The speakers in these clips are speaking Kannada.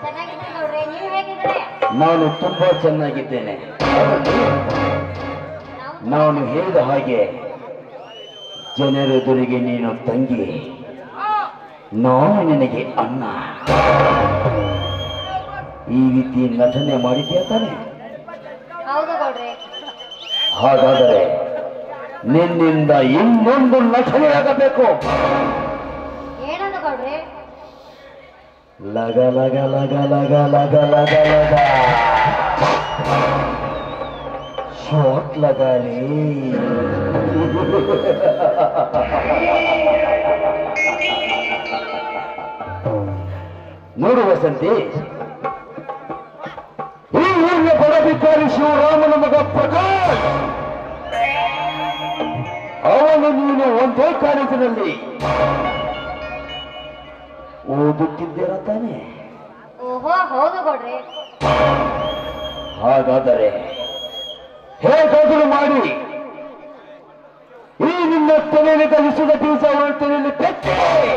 ಚೆನ್ನಾಗಿದ್ದೀನಿ ನೋಡ್ರಿ ನೀವು ಹೇಗಿದ್ರೆ ನಾನು ತುಂಬಾ ಚೆನ್ನಾಗಿದ್ದೇನೆ ನಾವು ನಾನು ಹೇಳಿದ ಹಾಗೆ ಜನರೆದುರಿಗೆ ನೀನು ತಂಗಿ ನಾನು ನಿನಗೆ ಅಣ್ಣ ಈ ರೀತಿ ನಟನೆ ಮಾಡಿದ್ಯಾ ತಾನೆ ಹೌದು ಗೌಡ್ರಿ ಹಾಗಾದರೆ ನಿನ್ನಿಂದ ಇನ್ನೊಂದು ನಟನೆಯಾಗಬೇಕು ಏನಂದು ಗೌಡ್ರಿ ಲಗ ಲಗ ಲಗ ಲಗ ಲಗ ಲಗ ಲಗ ಶಾಟ್ ಲಗಾರಿ ನೋಡು ವಸಂತಿ ಈ ಊರಿನ ಬಡಬಿಕಾರಿ ಶಿವರಾಮನ ಮಗ ಪ್ರಕಾಶ್ ಅವನು ನೀನು ಒಂದೇ ಕಾಲೇಜಿನಲ್ಲಿ ಓದುತ್ತಿದ್ದೀರ ತಾನೆ ಓಹೋ ಹೌದು ಗೌಡ್ರಿ ಹಾಗಾದರೆ ಹೇಗಾದರೂ ಮಾಡಿ ಈ ನಿನ್ನ ತಲೆಯಲ್ಲಿ ಧರಿಸಿದ ಬೀಜ ಅವಳ ತಲೆಯಲ್ಲಿ ಪೆಟ್ಟಿ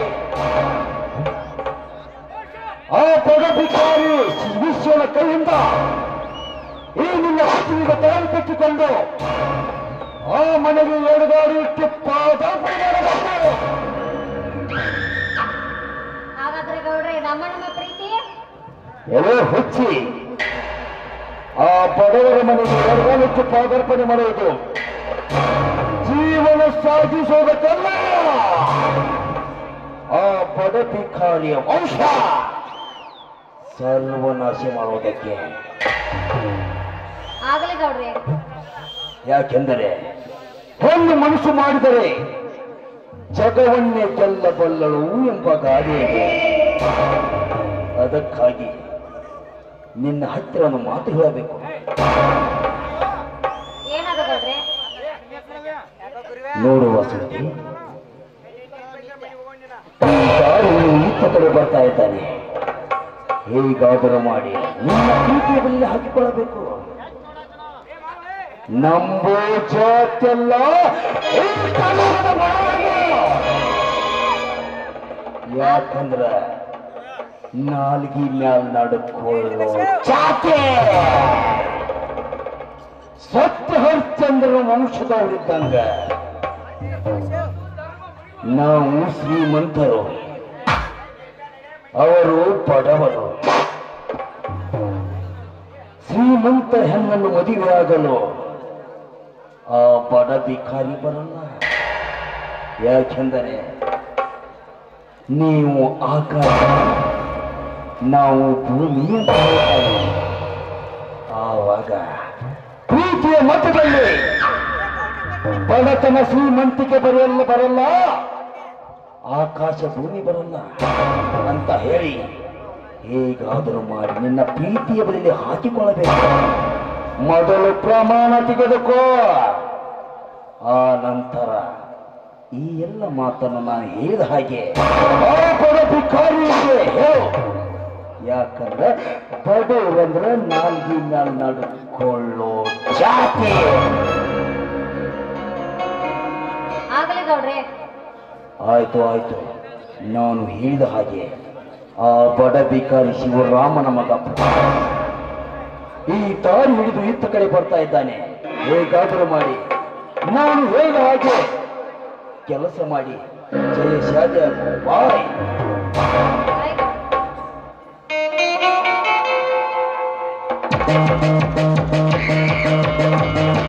ಆ ಪದಭಿಕಾರಿ ವಿಶ್ವನ ಕೈಯಿಂದ ಈ ನಿನ್ನ ಪತ್ನಿಗೆ ತಲೆ ಪೆಟ್ಟಿಕೊಂಡು ಆ ಮನೆಗೆ ಎಡಗಾಡಿ ಇಟ್ಟು ಪಾದಾರ್ಪಣೆ ಮಾಡಬೇಕು ಹಾಗಾದ್ರೆ ಗೌಡ್ರಿ ನಮ್ಮ ನಮ್ಮ ಪ್ರೀತಿ ಎಲ್ಲೋ ಹುಚ್ಚಿ ಆ ಬಡವರ ಮನೆಗೆ ಎಡಗಾಲಿಟ್ಟು ಪಾದಾರ್ಪಣೆ ಮಾಡುವುದು ಜೀವನ ಸಾಧಿಸೋದಕ್ಕಲ್ಲ ಆ ಬಡ ಭಿಕಾರಿಯ ವಂಶ ಸರ್ವನಾಶ ಮಾಡುವುದಕ್ಕೆ ಆಗಲಿ ಗೌಡ್ರಿ ಯಾಕೆಂದರೆ ಹೆಣ್ಣು ಮನಸ್ಸು ಮಾಡಿದರೆ ಜಗವನ್ನೇ ಗೆಲ್ಲಬಲ್ಲಳು ಎಂಬ ಗಾದೆ ಇದೆ ಅದಕ್ಕಾಗಿ ನಿನ್ನ ಹತ್ತಿರ ಒಂದು ಮಾತು ಹೇಳಬೇಕು ಏನದು ಗೌಡ್ರಿ ನೋಡು ವಸಂತಿ ಈ ದಾರಿಯಲ್ಲಿ ಈತ ಕಡೆ ಬರ್ತಾ ಇದ್ದಾನೆ ಹೇಗಾದರೂ ಮಾಡಿ ನಿನ್ನ ಪ್ರೀತಿಯ ಬಲ್ಲಿ ಹಾಕಿಕೊಳ್ಳಬೇಕು ನಂಬೋ ಜಾತೆಲ್ಲ ಈ ಕನ್ನಡದ ಮರವನ್ನು. ಯಾಕಂದ್ರ ನಾಲ್ಗಿ ಮ್ಯಾಲ್ ನಡ್ಕೊಳ್ಳೋ ಜಾತೆ ಸತ್ಯ ಹರಿಶ್ಚಂದ್ರನ ವಂಶದವರಿದ್ದಂಗ ನಾವು ಶ್ರೀಮಂತರು ಅವರು ಬಡವರು ಶ್ರೀಮಂತ ಹೆಣ್ಣನ್ನು ಮದುವೆಯಾಗಲು ಆ ಬಡ ಭಿಕಾರಿ ಬರಲ್ಲ ಯಾಕೆಂದರೆ ನೀವು ಆಕಾಶ ನಾವು ಭೂಮಿ ಅಂತ ಹೇಳ್ತಾರೆ. ಆವಾಗ ಪ್ರೀತಿಯ ಮತದಲ್ಲಿ ಬಡತನ ಶ್ರೀಮಂತಿಕೆ ಬರೆಯಲ್ಲ ಬರಲ್ಲ ಆಕಾಶ ಭೂಮಿ ಬರಲ್ಲ ಅಂತ ಹೇಳಿ ಹೇಗಾದರೂ ಮಾಡಿ ನಿನ್ನ ಪ್ರೀತಿಯ ಬಳಿಯಲ್ಲಿ ಹಾಕಿಕೊಳ್ಳಬೇಕು ಮೊದಲು ಪ್ರಮಾಣ ತೆಗೆದುಕೋ ಆ ನಂತರ ಈ ಎಲ್ಲ ಮಾತನ್ನು ನಾನು ಹೇಳಿದ ಹಾಗೆ ಆ ಬಡ ಭಿಕಾರಿಗೆ ಹೇಳು ಯಾಕಂದ್ರೆ ಬಡವರಂದ್ರೆ ನಾಲ್ಗಿ ಮ್ಯಾಲ್ ನಡ್ಕೊಳ್ಳೋ ಜಾತಿ ಆಗಲಿ ಗೌಡ್ರಿ ಆಯ್ತು ಆಯ್ತು ನಾನು ಹೇಳಿದ ಹಾಗೆ ಆ ಬಡ ಭಿಕಾರಿ ಶಿವರಾಮನ ಮಗ ಈ ದಾರಿ ಹಿಡಿದು ಇತ್ತ ಕಡೆ ಬರ್ತಾ ಇದ್ದಾನೆ ಹೇಗಾದರೂ ಮಾಡಿ ನಾನು ಹೇಳಿದ ಹಾಗೆ ಕೆಲಸ ಮಾಡಿ ಜಯ ಶಾಜ ಬಾಯ್ ಬಾಯ್ ಗೌಡ್ರಿ.